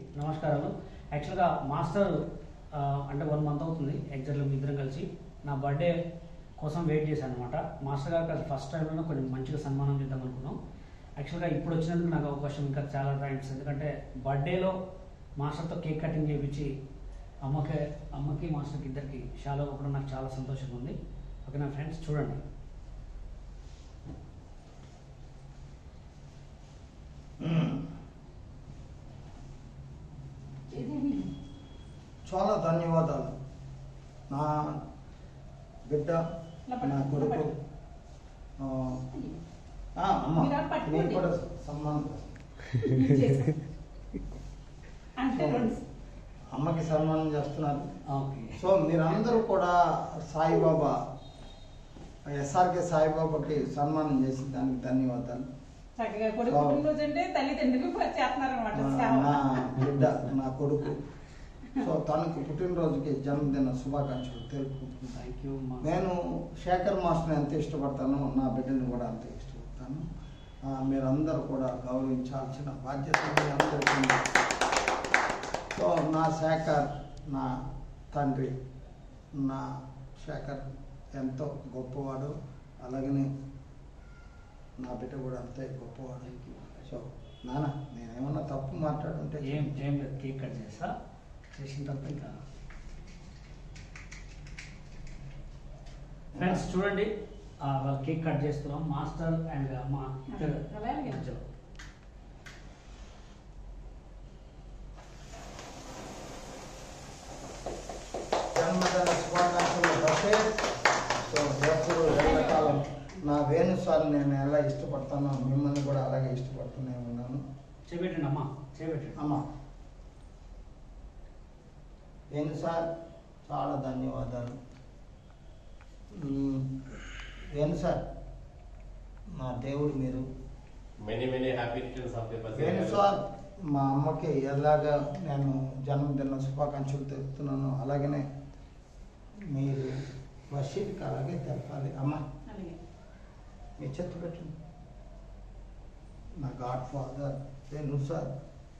నమస్కారాలు యాక్చువల్గా మాస్టర్ ఆ, అంటే వన్ మంత్ అవుతుంది ఎగ్జాక్ట్గా మీ ఇద్దరం కలిసి నా బర్త్డే కోసం వెయిట్ చేశాను అనమాట మాస్టర్ గారికి అది ఫస్ట్ టైంలో కొంచెం మంచిగా సన్మానం చేద్దాం అనుకున్నాం యాక్చువల్గా ఇప్పుడు వచ్చినందుకు నాకు అవకాశం ఇంకా చాలా థ్యాంక్స్ ఎందుకంటే బర్త్డేలో మాస్టర్తో కేక్ కటింగ్ చేయించి అమ్మకి అమ్మకి మాస్టర్కి ఇద్దరికి షాలో కూడా నాకు చాలా సంతోషంగా ఉంది ఓకే నా ఫ్రెండ్స్ చూడండి చాలా ధన్యవాదాలు నా బిడ్డ నా కొడుకు ఆ, ఆ, అమ్మ మీరు అలా పట్టుకోండి. నేను కూడా సన్మానం అంటే రెండు అమ్మకి సన్మానం చేస్తున్నారు ఓకే సో మీరందరూ కూడా సాయిబాబా ఎస్ఆర్కే సాయిబాబాకి సన్మానం చేసిన దానికి ధన్యవాదాలు చక్కగా కొడుకు అవును. పుట్టినరోజు అంటే తల్లిదండ్రులు చేస్తున్నారు అనమాట ఆ, నా బిడ్డ నా కొడుకు సో తనకు పుట్టినరోజుకి జన్మదిన శుభాకాంక్షలు తెలుపుకుంటున్నాను థ్యాంక్ యూ నేను శేఖర్ మాస్టర్ని ఎంత ఇష్టపడతానో నా బిడ్డని కూడా అంత ఇష్టపడతాను ఆ, మీరందరూ కూడా గౌరవించాల్సిన బాధ్యత మీ అందరికీ ఉంది. సో నా శేఖర్ నా తండ్రి నా శేఖర్ ఎంతో గొప్పవాడు అలాగనే నా బిడ్డ కూడా అంతే గొప్పవాడు థ్యాంక్ యూ సో నాన్న నేనేమన్నా తప్పు మాట్లాడుంటే ఏం ఏం లేదు కేక్ కట్ చేస్తా చేసిన తర్వాత ఇంకా ఫ్రెండ్స్ చూడండి ఆ, వాళ్ళు కేక్ కట్ చేస్తున్నాం మాస్టర్ అండ్ అమ్మ ఇద్దరు అలాగే. మధ్యలో. జన్మదిన శుభాకాంక్షలు దశే సో ఎప్పుడు ఎల్లకాలం నా వేణు సార్ నేను ఎలా ఇష్టపడతానో మిమ్మల్ని కూడా అలాగే ఇష్టపడుతూనే ఉన్నాను చేపెట్టండి అమ్మ చేపెట్టండి అమ్మ వేణు సార్ చాలా ధన్యవాదాలు మ్మ్. వేణు సార్ నా దేవుడు మీరు Many, many happy returns of the Venu sir మా అమ్మకి ఎలాగా నేను జన్మదిన శుభాకాంక్షలు తెలుపుతున్నాను అలాగనే మీరు వర్షిత్కి అలాగే తెలపాలి అమ్మ అలాగే మీ చెత్త పెట్టండి నా god father Venu sir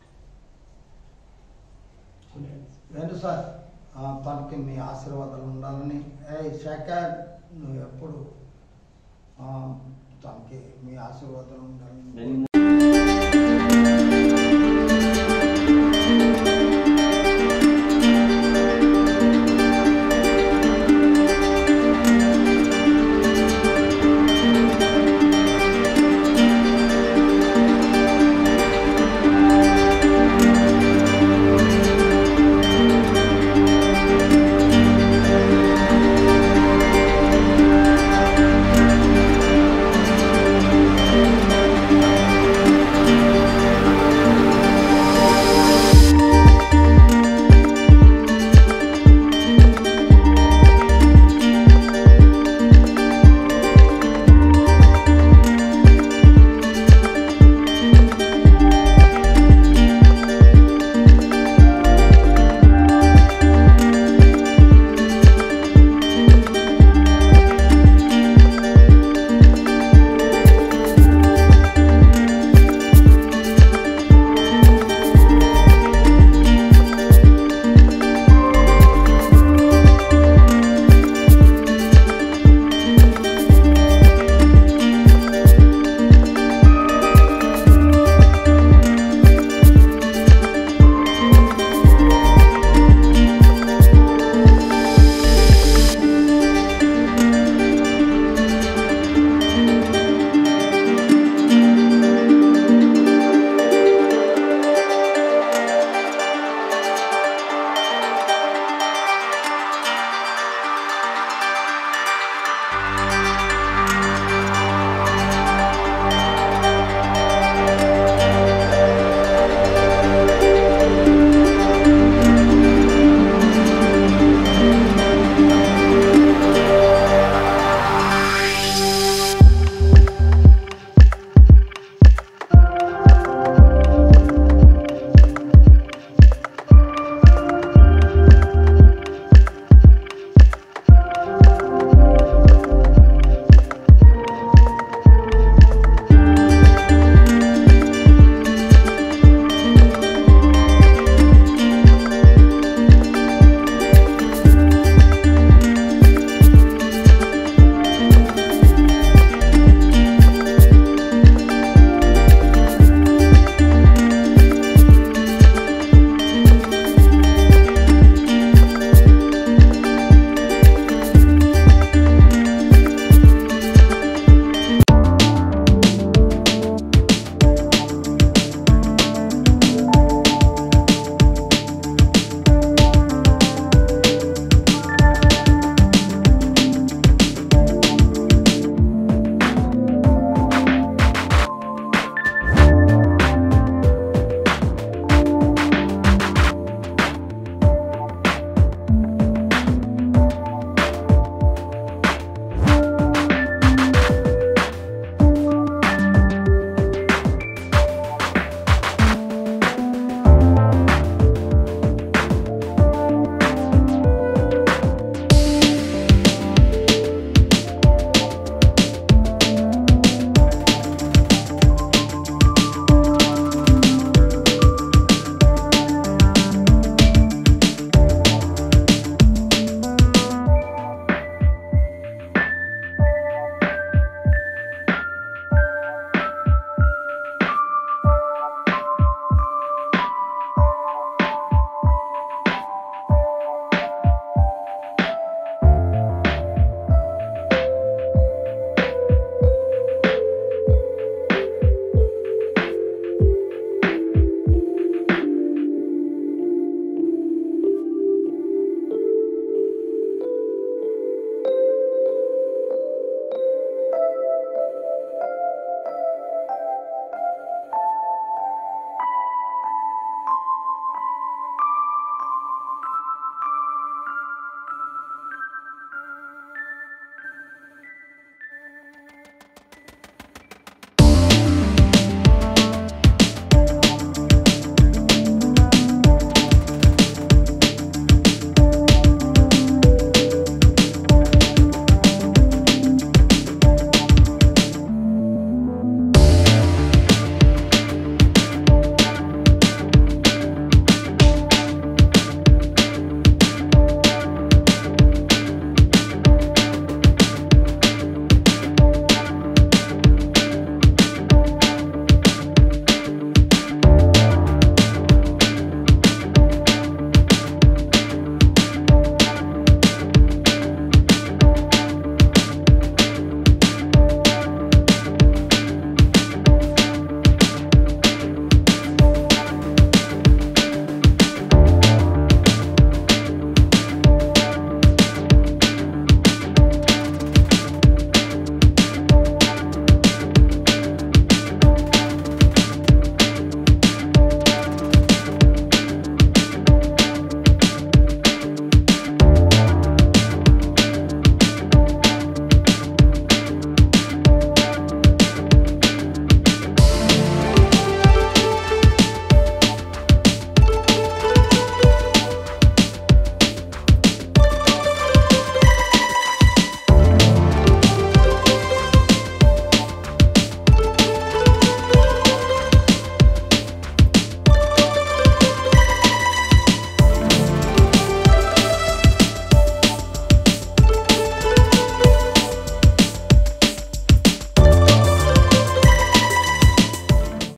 Venu sir ఆ, తనకి మీ ఆశీర్వాదాలు ఉండాలని ఏ శేఖర్ నువ్వు ఎప్పుడు ఆ, తనకి మీ ఆశీర్వాదాలు ఉండాలని